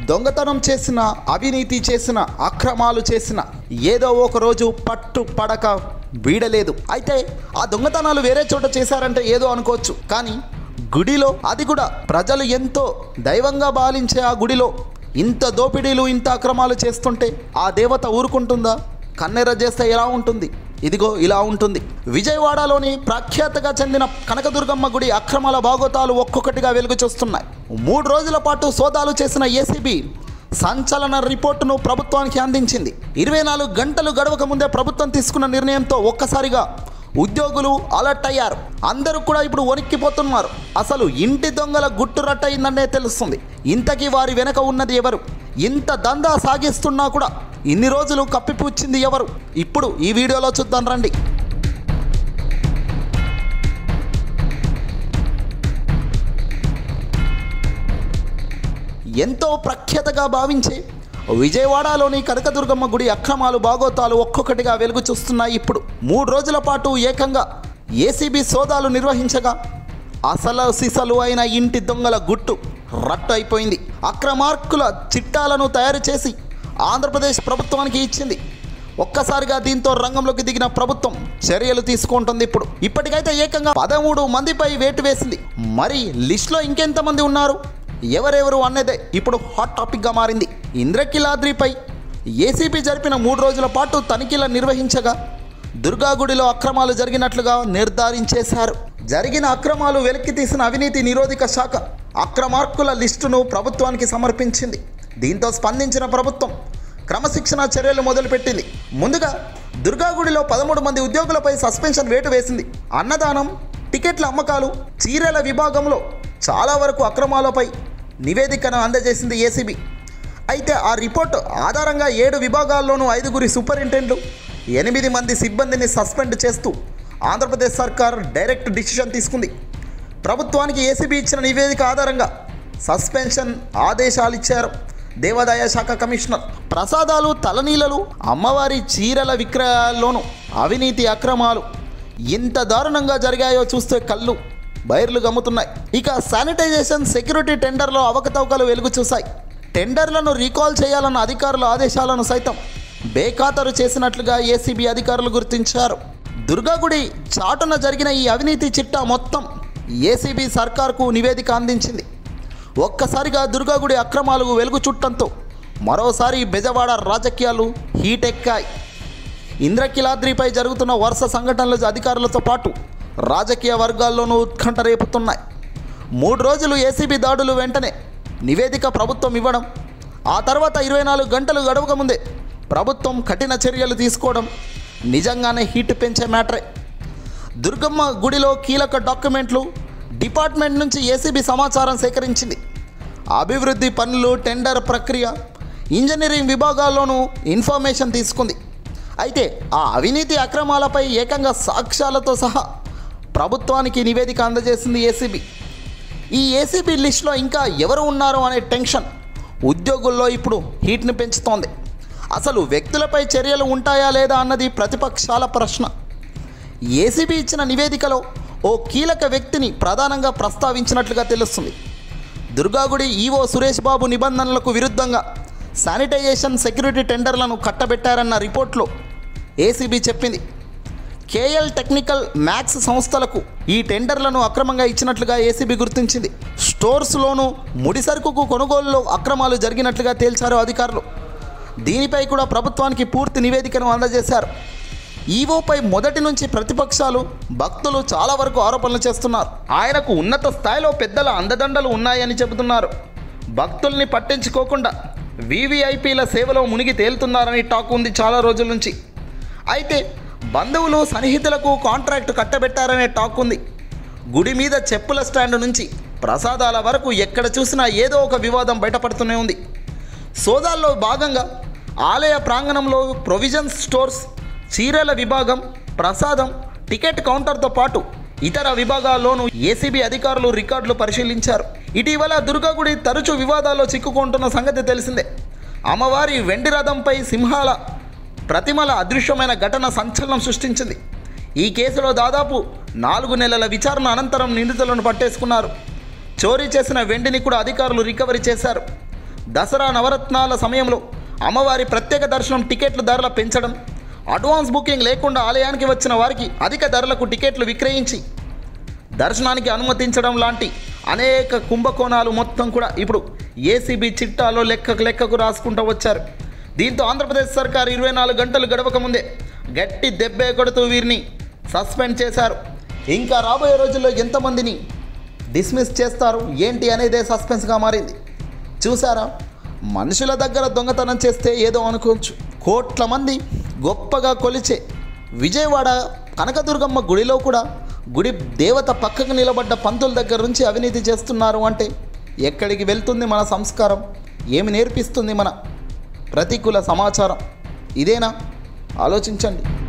దొంగతనం చేసిన అవినీతి చేసిన అక్రమాలు చేసిన ఏదో ఒక రోజు పట్టు పడక వీడలేదు అయితే ఆ దొంగతనాలు వేరే చోట చేశారంటే ఏదో అనుకోవచ్చు కానీ గుడిలో అది కూడా ప్రజలు ఎంతో దైవంగా భావించే ఆ గుడిలో ఇంత దోపిడీలు ఇంత అక్రమాలు చేస్తుంటే ఆ దేవత ఊరుకుంటుందా కన్నెర చేస్తే ఎలా ఉంటుంది ఇదిగో ఇలా ఉంటుంది విజయవాడలోని ప్రఖ్యాతగా చెందిన కనకదుర్గమ్మ గుడి అక్రమాల భాగోతాలు ఒక్కొక్కటిగా వెలుగు చూస్తున్నాయి మూడు రోజుల పాటు సోదాలు చేసిన ఏసీబీ సంచలన రిపోర్టును ప్రభుత్వానికి అందించింది ఇరవై నాలుగు గంటలు గడవక ముందే ప్రభుత్వం తీసుకున్న నిర్ణయంతో ఒక్కసారిగా ఉద్యోగులు అలర్ట్ అయ్యారు అందరూ కూడా ఇప్పుడు వణిక్కిపోతున్నారు అసలు ఇంటి దొంగల గుట్టు రట్టయిందనే తెలుస్తుంది ఇంతకీ వారి వెనక ఉన్నది ఎవరు ఇంత దందా సాగిస్తున్నా కూడా ఇన్ని రోజులు కప్పిపుచ్చింది ఎవరు ఇప్పుడు ఈ వీడియోలో చూద్దాం రండి ఎంతో ప్రఖ్యాతగా భావించే విజయవాడలోని కనకదుర్గమ్మ గుడి అక్రమాలు బాగోతాలు ఒక్కొక్కటిగా వెలుగు చూస్తున్నాయి ఇప్పుడు మూడు రోజుల పాటు ఏకంగా ఏసీబీ సోదాలు నిర్వహించగా అసలు సిసలు అయిన ఇంటి దొంగల గుట్టు రట్టు అయిపోయింది అక్రమార్కుల చిట్టాలను తయారు చేసి ఆంధ్రప్రదేశ్ ప్రభుత్వానికి ఇచ్చింది ఒక్కసారిగా దీంతో రంగంలోకి దిగిన ప్రభుత్వం చర్యలు తీసుకుంటుంది ఇప్పుడు ఇప్పటికైతే ఏకంగా పదమూడు మందిపై వేటు వేసింది మరి లిస్టులో ఇంకెంతమంది ఉన్నారు ఎవరెవరు అన్నదే ఇప్పుడు హాట్ టాపిక్గా మారింది ఇంద్రకిలాద్రిపై ఏసీబీ జరిపిన మూడు రోజుల పాటు తనిఖీలు నిర్వహించగా దుర్గాగుడిలో అక్రమాలు జరిగినట్లుగా నిర్ధారించేశారు జరిగిన అక్రమాలు వెలికి తీసిన అవినీతి నిరోధక శాఖ అక్రమార్కుల లిస్టును ప్రభుత్వానికి సమర్పించింది దీంతో స్పందించిన ప్రభుత్వం క్రమశిక్షణ చర్యలు మొదలుపెట్టింది ముందుగా దుర్గాగుడిలో పదమూడు మంది ఉద్యోగులపై సస్పెన్షన్ వేటు వేసింది అన్నదానం టికెట్ల అమ్మకాలు చీరల విభాగంలో చాలా వరకు అక్రమాలపై నివేదికను అందజేసింది ఏసీబీ అయితే ఆ రిపోర్ట్ ఆధారంగా ఏడు విభాగాల్లోనూ ఐదుగురి సూపరింటెండెంట్లు ఎనిమిది మంది సిబ్బందిని సస్పెండ్ చేస్తూ ఆంధ్రప్రదేశ్ సర్కార్ డైరెక్ట్ డిసిషన్ తీసుకుంది ప్రభుత్వానికి ఏసీబీ ఇచ్చిన నివేదిక ఆధారంగా సస్పెన్షన్ ఆదేశాలు ఇచ్చారు దేవాదాయ శాఖ కమిషనర్ ప్రసాదాలు తలనీలలు అమ్మవారి చీరల విక్రయాల్లోనూ అవినీతి అక్రమాలు ఎంత దారుణంగా జరిగాయో చూస్తే కళ్ళు బైర్లు గమ్ముతున్నాయి ఇక శానిటైజేషన్ సెక్యూరిటీ టెండర్లో అవకతవకలు వెలుగు చూశాయి టెండర్లను రీకాల్ చేయాలన్న అధికారుల ఆదేశాలను సైతం బేఖాతరు చేసినట్లుగా ఏసీబీ అధికారులు గుర్తించారు దుర్గాగుడి చాటున జరిగిన ఈ అవినీతి చిట్టా మొత్తం ఏసీబీ సర్కార్కు నివేదిక అందించింది ఒక్కసారిగా దుర్గాగుడి అక్రమాలు వెలుగు చుట్టంతో మరోసారి బెజవాడ రాజకీయాలు హీటెక్కాయి ఇంద్రకిలాద్రిపై జరుగుతున్న వరుస సంఘటనలు అధికారులతో పాటు రాజకీయ వర్గాల్లోనూ ఉత్కంఠ రేపుతున్నాయి మూడు రోజులు ఏసీబీ దాడులు వెంటనే నివేదిక ప్రభుత్వం ఇవ్వడం ఆ తర్వాత ఇరవై నాలుగు గంటలు గడవక ముందే ప్రభుత్వం కఠిన చర్యలు తీసుకోవడం నిజంగానే హీట్ పెంచే మ్యాటరే దుర్గమ్మ గుడిలో కీలక డాక్యుమెంట్లు డిపార్ట్మెంట్ నుంచి ఏసీబీ సమాచారం సేకరించింది అభివృద్ధి పనులు టెండర్ ప్రక్రియ ఇంజనీరింగ్ విభాగాల్లోనూ ఇన్ఫర్మేషన్ తీసుకుంది అయితే ఆ అవినీతి అక్రమాలపై ఏకంగా సాక్ష్యాలతో సహా ప్రభుత్వానికి నివేదిక అందజేసింది ఏసీబీ ఈ ఏసీబీ లిస్టులో ఇంకా ఎవరు ఉన్నారు అనే టెన్షన్ ఉద్యోగుల్లో ఇప్పుడు హీట్ని పెంచుతోంది అసలు వ్యక్తులపై చర్యలు ఉంటాయా లేదా అన్నది ప్రతిపక్షాల ప్రశ్న ఏసీబీ ఇచ్చిన నివేదికలో ఓ కీలక వ్యక్తిని ప్రధానంగా ప్రస్తావించినట్లుగా తెలుస్తుంది దుర్గాగుడి ఈవో సురేష్ బాబు నిబంధనలకు విరుద్ధంగా శానిటైజేషన్ సెక్యూరిటీ టెండర్లను కట్టబెట్టారన్న రిపోర్ట్లో ఏసీబీ చెప్పింది కేఎల్ టెక్నికల్ మ్యాక్స్ సంస్థలకు ఈ టెండర్లను అక్రమంగా ఇచ్చినట్లుగా ఏసీబీ గుర్తించింది స్టోర్స్లోనూ ముడి సరుకుకు కొనుగోలులో అక్రమాలు జరిగినట్లుగా తేల్చారు అధికారులు దీనిపై కూడా ప్రభుత్వానికి పూర్తి నివేదికను అందజేశారు ఈవోపై మొదటి నుంచి ప్రతిపక్షాలు భక్తులు చాలా వరకు ఆరోపణలు చేస్తున్నారు ఆయనకు ఉన్నత స్థాయిలో పెద్దల అందదండలు ఉన్నాయని చెబుతున్నారు భక్తుల్ని పట్టించుకోకుండా వీవీఐపీల సేవలో మునిగి తేలుతున్నారని టాక్ ఉంది చాలా రోజుల నుంచి అయితే బంధువులు సన్నిహితులకు కాంట్రాక్ట్ కట్టబెట్టారనే టాక్ ఉంది గుడి మీద చెప్పుల స్టాండ్ నుంచి ప్రసాదాల వరకు ఎక్కడ చూసినా ఏదో ఒక వివాదం బయటపడుతూనే ఉంది సోదాల్లో భాగంగా ఆలయ ప్రాంగణంలో ప్రొవిజన్స్ స్టోర్స్ చీరల విభాగం ప్రసాదం టికెట్ కౌంటర్తో పాటు ఇతర విభాగాల్లోనూ ఏసీబీ అధికారులు రికార్డులు పరిశీలించారు ఇటీవల దుర్గాగుడి తరచూ వివాదాల్లో చిక్కుకుంటున్న సంగతి తెలిసిందే అమ్మవారి వెండి రథంపై సింహాల ప్రతిమల అదృశ్యమైన ఘటన సంచలనం సృష్టించింది ఈ కేసులో దాదాపు నాలుగు నెలల విచారణ అనంతరం నిందితులను పట్టేసుకున్నారు చోరీ చేసిన వెండిని కూడా అధికారులు రికవరీ చేశారు దసరా నవరత్నాల సమయంలో అమ్మవారి ప్రత్యేక దర్శనం టికెట్ల ధరల పెంచడం అడ్వాన్స్ బుకింగ్ లేకుండా ఆలయానికి వచ్చిన వారికి అధిక ధరలకు టికెట్లు విక్రయించి దర్శనానికి అనుమతించడం లాంటి అనేక కుంభకోణాలు మొత్తం కూడా ఇప్పుడు ఏసీబీ చిట్టాలో లెక్కకు లెక్కకు రాసుకుంటూ వచ్చారు దీంతో ఆంధ్రప్రదేశ్ సర్కార్ ఇరవై నాలుగు గంటలు గడవక ముందే గట్టి దెబ్బే కొడుతూ వీరిని సస్పెండ్ చేశారు ఇంకా రాబోయే రోజుల్లో ఎంతమందిని డిస్మిస్ చేస్తారు ఏంటి అనేదే సస్పెన్స్గా మారింది చూసారా మనుషుల దగ్గర దొంగతనం చేస్తే ఏదో అనుకోవచ్చు కోట్ల మంది గొప్పగా కొలిచే విజయవాడ కనకదుర్గమ్మ గుడిలో కూడా గుడి దేవత పక్కకు నిలబడ్డ పంతుల దగ్గర నుంచి అవినీతి చేస్తున్నారు అంటే ఎక్కడికి వెళ్తుంది మన సంస్కారం ఏమి నేర్పిస్తుంది మన ప్రతికూల సమాచారం ఇదేనా ఆలోచించండి